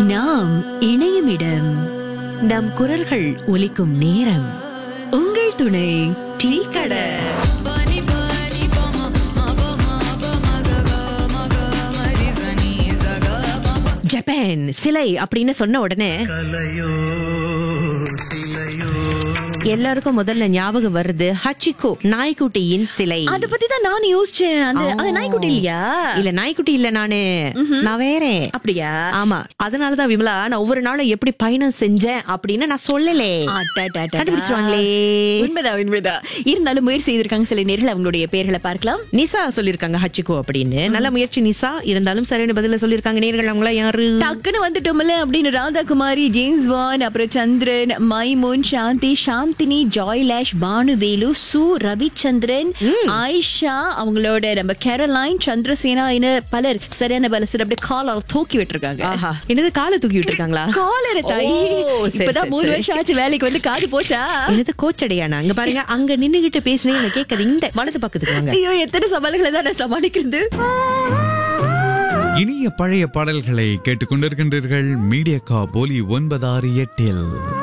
நாம் இணையும் இடம் நம் குரல்கள் ஒலிக்கும் நேரம் உங்கள் துணை டீ கடை ஜப்பான் சிலை அப்படின்னு சொன்ன உடனே கலையோ சிலையோ எல்லாருக்கும் முதல்ல ஞாபகம் வருது ஹச்சிகோ நாய்க்குட்டியின் சிலை அத பத்தி தான் நான் யோசிச்சேன் அந்த அந்த நாய்க்குட்டி இல்லையா இல்ல நாய்க்குட்டி இல்ல நானு நான் வேற அப்படியா ஆமா அதனாலதான் விமலா நான் ஒவ்வொரு நாளும் எப்படி பயணம் செஞ்சேன் அப்படின்னு நான் சொல்லலே அடடடடா. கண்டுபிடிச்சிருவாங்களே உண்மைதான் உண்மைதான் இருந்தாலும் முயற்சி செய்திருக்காங்க சில நேரில் அவங்களுடைய பெயர்களை பார்க்கலாம் நிசா சொல்லிருக்காங்க ஹச்சிகோ அப்படின்னு நல்ல முயற்சி நிசா இருந்தாலும் சரியான பதில சொல்லிருக்காங்க நேர்கள் அவங்களா யாரு டக்குன்னு வந்துட்டோம்ல அப்படின்னு ராதாகுமாரி ஜேம்ஸ் வான் அப்புறம் சந்திரன் மைமுன் சாந்தி சாந்தினி ஜாய்லாஷ் பானுவேலு சு ரவிச்சந்திரன் ஆயிஷா அவங்களோட நம்ம கேரலைன் சந்திரசேனா என பலர் சரியான பல சொல்லி அப்படியே காலால் தூக்கி விட்டுருக்காங்க ஆஹா என்னது காலை தூக்கி விட்டுருக்காங்களா காலர தாயி ஓ, சரி, இப்பதான் சரி, மூணு சரி. வருஷம் ஆச்சு வேலைக்கு வந்து காது போச்சா என்னது கோச்சடையானா அங்க பாருங்க அங்க நின்னுகிட்டு பேசுனே எனக்கு கேட்காது இந்த வலது பக்கத்துக்கு வாங்க ஐயோ எத்தனை சவால்களை தான் நான் சமாளிக்கிறது இனிய பழைய பாடல்களை கேட்டுக்கொண்டிருக்கின்றீர்கள் மீடியா கா போலி ஒன்பதாறு எட்டில்